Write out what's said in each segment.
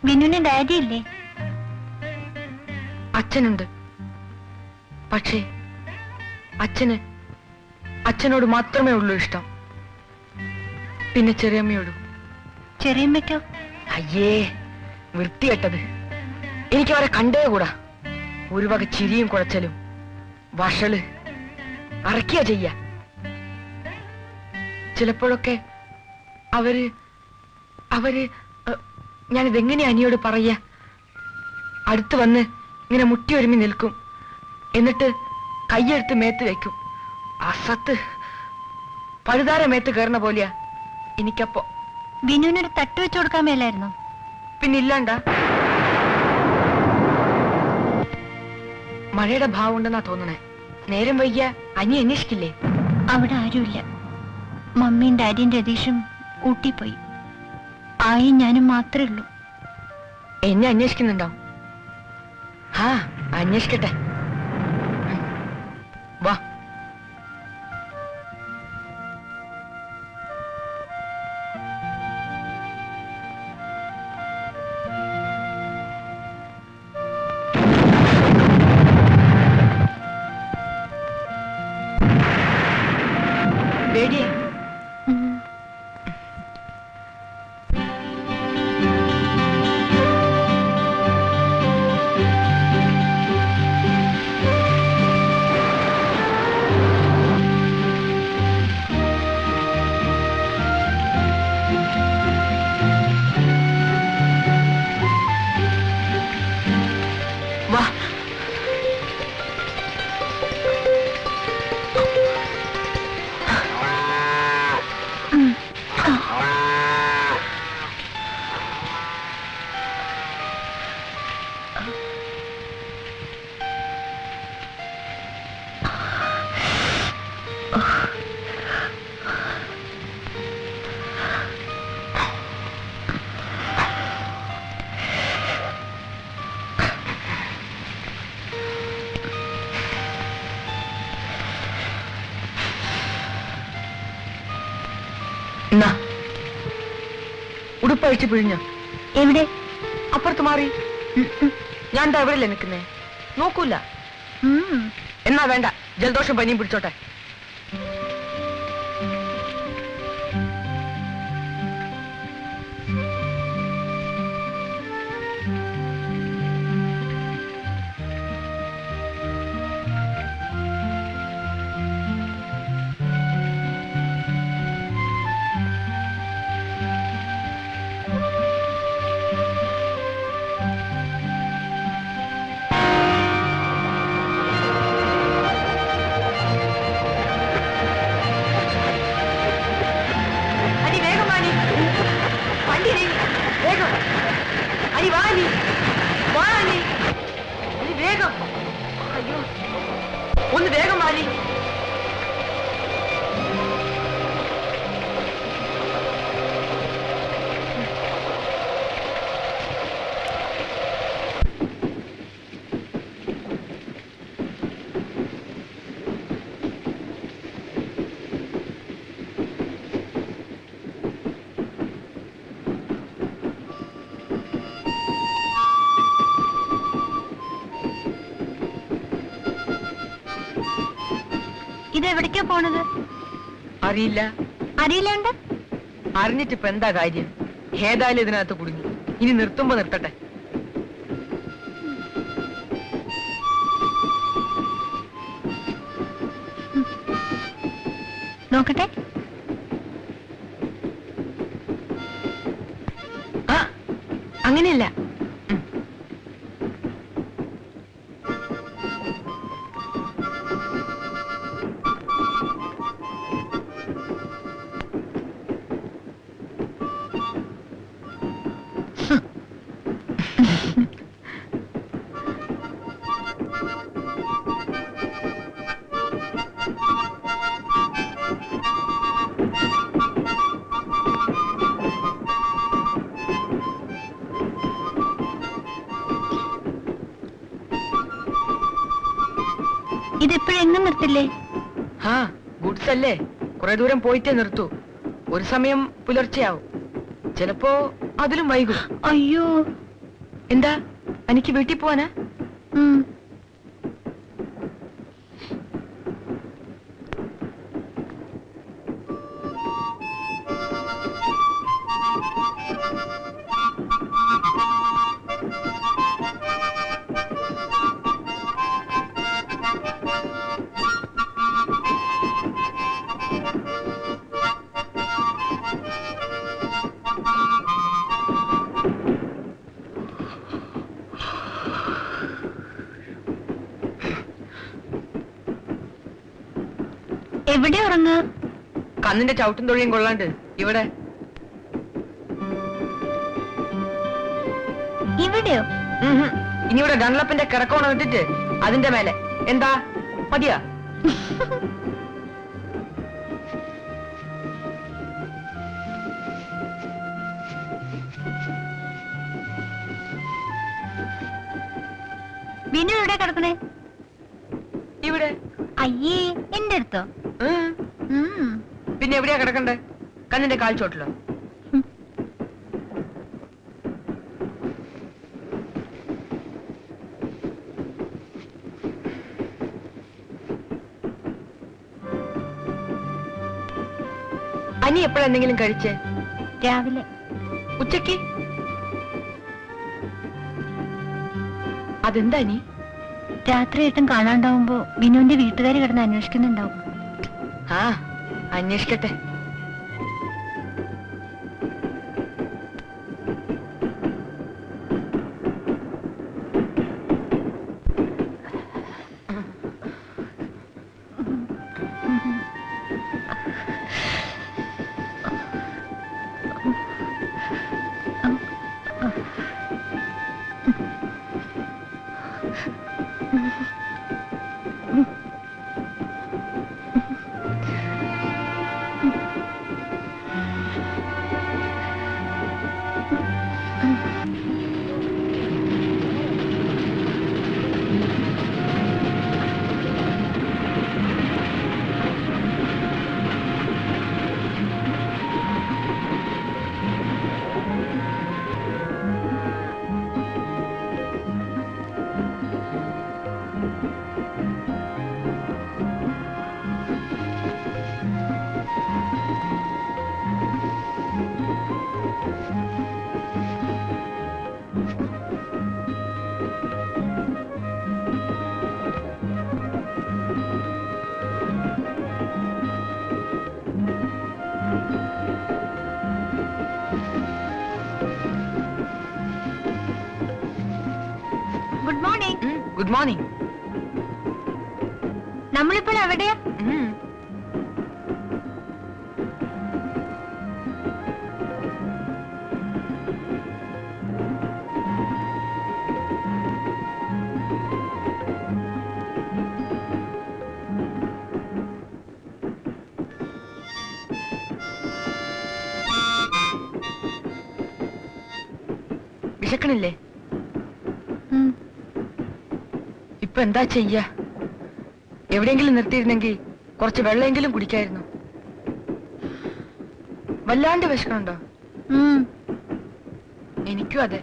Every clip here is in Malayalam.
ബിനുവിന് ഡാഡി ഇല്ലേ അച്ഛനുണ്ട് പക്ഷേ അച്ഛന് അച്ഛനോട് മാത്രമേ ഉള്ളൂ ഇഷ്ടം പിന്നെ ചെറിയമ്മയോടും ചെറിയമ്മയ്ക്കോ അയ്യേ വൃത്തികെട്ടത് എനിക്ക് അവരെ കണ്ടേ കൂടാ ഒരു വക ചിരിയും കുഴച്ചലും വഷള് അറക്കിയ ചെയ്യ ചിലപ്പോഴൊക്കെ അവര് അവര് അഹ്, ഞാനിതെങ്ങനെ അനിയോട് പറയാ അടുത്ത് വന്ന് ഇങ്ങനെ മുട്ടി ഒരുമി നിൽക്കും എന്നിട്ട് കൈയെടുത്ത് മേത്ത് വെക്കും അസത്ത് പഴുതാര മേത്ത് കയറുന്ന പോലെയാ എനിക്കപ്പോ ബിനുവിനൊരു തട്ട് വെച്ച് കൊടുക്കാൻ മേലായിരുന്നോ പിന്നില്ലാണ്ട മഴയുടെ ഭാവം ഉണ്ടെന്നാ തോന്നണേ നേരം വൈകിയ അനി അന്വേഷിക്കില്ലേ അവിടെ ആരുമില്ല മമ്മിയും ഡാഡിയും രതീഷും ഊട്ടി പോയി ആയി ഞാനും മാത്രമേ ഉള്ളൂ എന്നെ അന്വേഷിക്കുന്നുണ്ടോ ആ അന്വേഷിക്കട്ടെ ഉം. വാ പേടിയാ ഉം. വാ എന്നാ ഉടുപ്പഴിച്ച് പിഴിഞ്ഞ എവിടെ അപ്പുറത്ത് മാറി ഞാൻ എന്താ എവിടെയല്ലേ നിൽക്കുന്നേ നോക്കൂല ഉം. എന്നാ വേണ്ട ജലദോഷം പനിയും പിടിച്ചോട്ടെ അനി വേഗം വാ നീ വണ്ടി നീ വേഗം അനി വാ നീ വാ നീ അനി വേഗം അയ്യോ ഒന്ന് വേഗം വാ നീ ഇത് എവിടേക്കാ പോണത് അറിയില്ല അറിയില്ലാണ്ട് അറിഞ്ഞിട്ട് ഇപ്പൊ എന്താ കാര്യം ഏതായാലും ഇതിനകത്ത് കുടുങ്ങി ഇനി നിർത്തുമ്പോ നിർത്തട്ടെ നോക്കട്ടെ ആ അങ്ങനെയല്ല ഉം. ഇതെപ്പോഴെങ്ങും നിർത്തില്ലേ ആ ഗുഡ്സ് അല്ലേ കുറെ ദൂരം പോയിട്ടേ നിർത്തൂ ഒരു സമയം പുലർച്ചെയാവും ചിലപ്പോ അതിലും വൈകും അയ്യോ എന്താ എനിക്ക് വീട്ടിൽ പോവാനാ ഉം. എവിടെ ഉറങ്ങാ കന്നിന്റെ ചവിട്ടും തൊഴിയും കൊള്ളാണ്ട് ഇവിടെ ഇവിടെയോ ഉം ഹും. ഇനി ഇവിടെ ഡൺലപ്പിന്റെ കിടക്കോണം ഇട്ടിട്ട് അതിന്റെ മേലെ എന്താ മതിയാ ബിനു എവിടെ കിടക്കണേ ഇവിടെ അയ്യേ എന്റെ അടുത്തോ ഉം. ഉം. പിന്നെ എവിടെയാ കിടക്കണ്ടേ കന്നിന്റെ കാൽച്ചോട്ടിലോ ഉം. അനി എപ്പോഴെന്തെങ്കിലും കഴിച്ചേ രാവിലെ ഉച്ചക്ക് അതെന്താ അനി രാത്രിയായിട്ടും കാണാണ്ടാവുമ്പോ ബിനുവിന്റെ വീട്ടുകാർ കിടന്ന് അന്വേഷിക്കുന്നുണ്ടാവും ആ അന്വേഷിക്കട്ടെ ഗുഡ് മോർണിംഗ് ഗുഡ് മോർണിംഗ് നമ്മളിപ്പോൾ എവിടെയാ വിശക്കണില്ലേ ഉം. ഇപ്പൊ എന്താ ചെയ്യ എവിടെയെങ്കിലും നിർത്തിയിരുന്നെങ്കിൽ കുറച്ച് വെള്ളമെങ്കിലും കുടിക്കായിരുന്നു വല്ലാണ്ട് വിശക്കണുണ്ടോ ഉം. എനിക്കും അതെ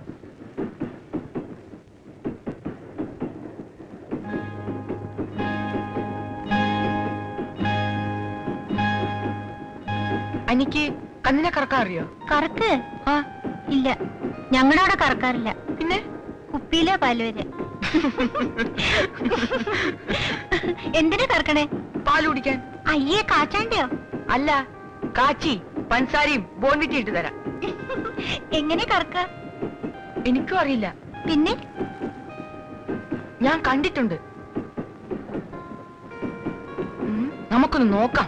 അനിക്ക് കണ്ണിനെ കറക്കാൻ അറിയോ കറക്ക് ആ ഇല്ല ഞങ്ങളുടെ അവിടെ കറക്കാറില്ല പിന്നെ കുപ്പിയിലെ പാല് വരെ എന്തിനാ കറക്കണേ പാല് കുടിക്കാൻ അയ്യേ കാച്ചാണ്ടയോ അല്ല കാച്ചി പഞ്ചസാരയും ബോൺവിറ്റി ഇട്ട് തരാം എങ്ങനെ കറക്ക എനിക്കും അറിയില്ല പിന്നെ ഞാൻ കണ്ടിട്ടുണ്ട് ഉം, നമുക്കൊന്ന് നോക്കാം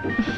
ആ